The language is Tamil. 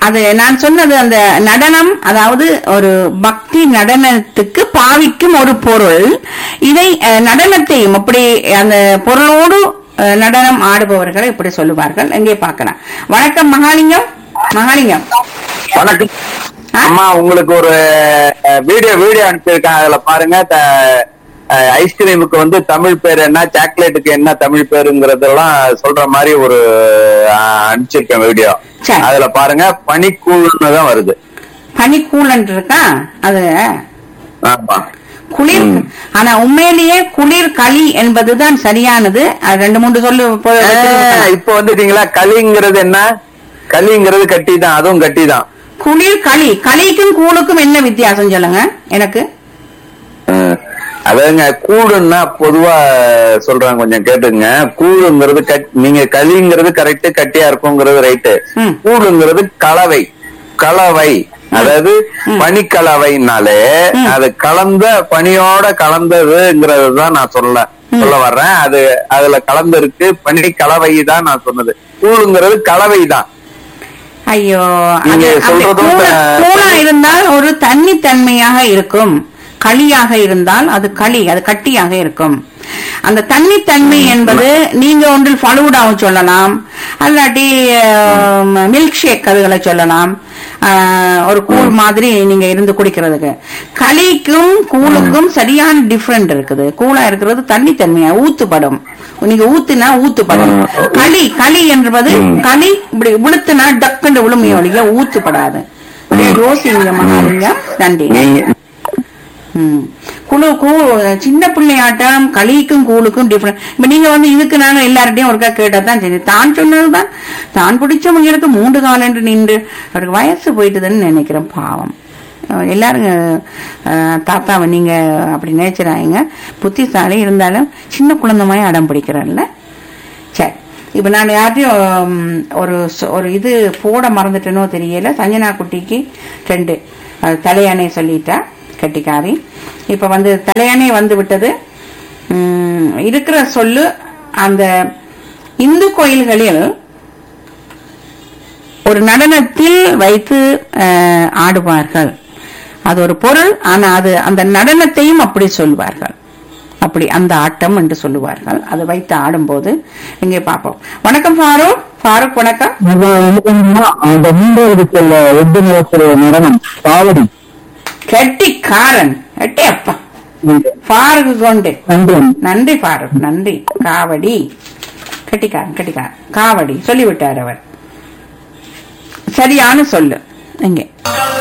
அது நான் சொன்னது அந்த நடனம் அதாவது ஒரு பக்தி நடனத்துக்கு பாவிக்கும் ஒரு பொருள் இதை அஹ், நடனத்தையும் அப்படி அந்த பொருளோடு அஹ், நடனம் ஆடுபவர்கள் இப்படி சொல்லுவார்கள் எங்கே பார்க்கலாம் வணக்கம் மகாலிங்கம் மகாலிங்கம் வணக்கம் ஆ? அம்மா உங்களுக்கு ஒரு அஹ், வீடியோ வீடியோ அனுப்பியிருக்கேன் அதுல பாருங்க த- அஹ், ஐஸ்கிரீமுக்கு வந்து தமிழ் பேர் என்ன சாக்லேட்டுக்கு என்ன தமிழ் பேருங்கிறதெல்லாம் சொல்ற மாதிரி ஒரு அஹ், அனுப்பிச்சிருக்கேன் வீடியோ சரி. அதுல பாருங்க பனிக்கூழ்னு தான் வருது பனிக்கூலன் இருக்கா அது ஆமா குளிர் ஆனா உண்மையிலேயே குளிர் களி என்பதுதான் சரியானது அது ரெண்டு மூன்று சொல்லு போ- அஹ், இப்ப வந்துட்டீங்களா களிங்கிறது என்ன களிங்கிறது கட்டி தான் அதுவும் கட்டி தான் குளிர் களி களிக்கும் கூழுக்கும் என்ன வித்தியாசம் சொல்லுங்க எனக்கு அஹ், அதாங்க கூடுன்னா பொதுவா சொல்றாங்க கொஞ்சம் கேட்டுங்க கூடுங்கிறது கட்- நீங்க களிங்கிறது கரெக்ட் கட்டியா இருக்குங்கிறது ரைட்டு ம். கூடுங்கிறது கலவை கலவை அதாவது பனிக்கலவைனாலே ம். அது கலந்த பனியோட கலந்ததுங்கிறது தான் நான் சொல்ல சொல்ல வர்றேன் அது அதுல கலந்திருக்கு பனி கலவை தான் நான் சொன்னது கூழுங்கிறது கலவை தான் ஐயோ நீங்க அது- அந்த சொல்றதும் கூழ- த- கூழா இருந்தால் ஒரு தன்னித்தன்மையாக இருக்கும் களியாக இருந்தால் அது களி அது கட்டியாக இருக்கும் அந்த தன்னித்தன்மை என்பது நீங்க ஒன்றில் ஃபலூடாவும் சொல்லலாம் அல்லாட்டி மில்க் ஷேக் அதுகளை சொல்லலாம் ஆஹ், ஒரு கூழ் மாதிரி நீங்க இருந்து குடிக்கிறதுக்கு களிக்கும் கூழுக்கும் சரியான டிஃபரெண்ட் இருக்குது கூழா இருக்கிறது தன்னித்தன்மையா ஊத்துப்படும் நீங்க ஊத்துனா ஊத்துப்படும் களி களி என்பது களி இப்படி உளுத்துனா டக்குன்னு விழுமைய ஒழிய ஊத்துப்படாது யோசிங்க மகாலிங்க நன்றி நீங்க ம். குழு கூ சின்ன பிள்ளையாட்டம் களிக்கும் கூழுக்கும் டிஃபரெண்ட் இப்ப நீங்க வந்து இதுக்கு நாங்க எல்லார்ட்டையும் ஒருக்கா கேட்டா தான் சரி தான் சொன்னதுதான் தான் பிடிச்சவங்களுக்கு மூன்று கால் என்று நின்று அவருக்கு வயசு போயிட்டுதுன்னு நினைக்கிறேன் பாவம் அஹ் எல்லாரும் அஹ், தாத்தாவை நீங்க அப்படி நினைச்சிடாங்க புத்திசாலி இருந்தாலும் சின்ன குழந்தை மாதிரி அடம் பிடிக்கிறல்ல சரி இப்ப நான் யார்ட்டையும் ம், ஒரு சொ- ஒரு இது போட மறந்துட்டேனோ தெரியல சஞ்சனா குட்டிக்கு ரெண்டு அது தலையானை சொல்லிட்டா கட்டிக்காரி இப்ப வந்து தலையானை வந்து விட்டது ம், இருக்கிற சொல்லு அந்த இந்து கோயில்களில் ஒரு நடனத்தில் வைத்து அஹ், ஆடுவார்கள் அது ஒரு பொருள் ஆனா அது அந்த நடனத்தையும் அப்படி சொல்வார்கள் அப்படி அந்த ஆட்டம் என்று சொல்லுவார்கள் அதை வைத்து ஆடும்போது இங்கே பார்ப்போம் வணக்கம் ஃபாரூக் ஃபாரூக் வணக்கம் அது வந்து என்னன்னா, அந்த மூன்றாவது சொல்ல எட்டு நிலத்துல நடனம் காவடி கெட்டிக்காரன் எட்டே அப்பா ஃபாருக்கு கொண்டு நன்றி நன்றி ஃபாரூக் நன்றி காவடி கெட்டிக்காரன் கெட்டிக்காரன் காவடி சொல்லிவிட்டார் அவர் சரியான சொல்லு இங்கே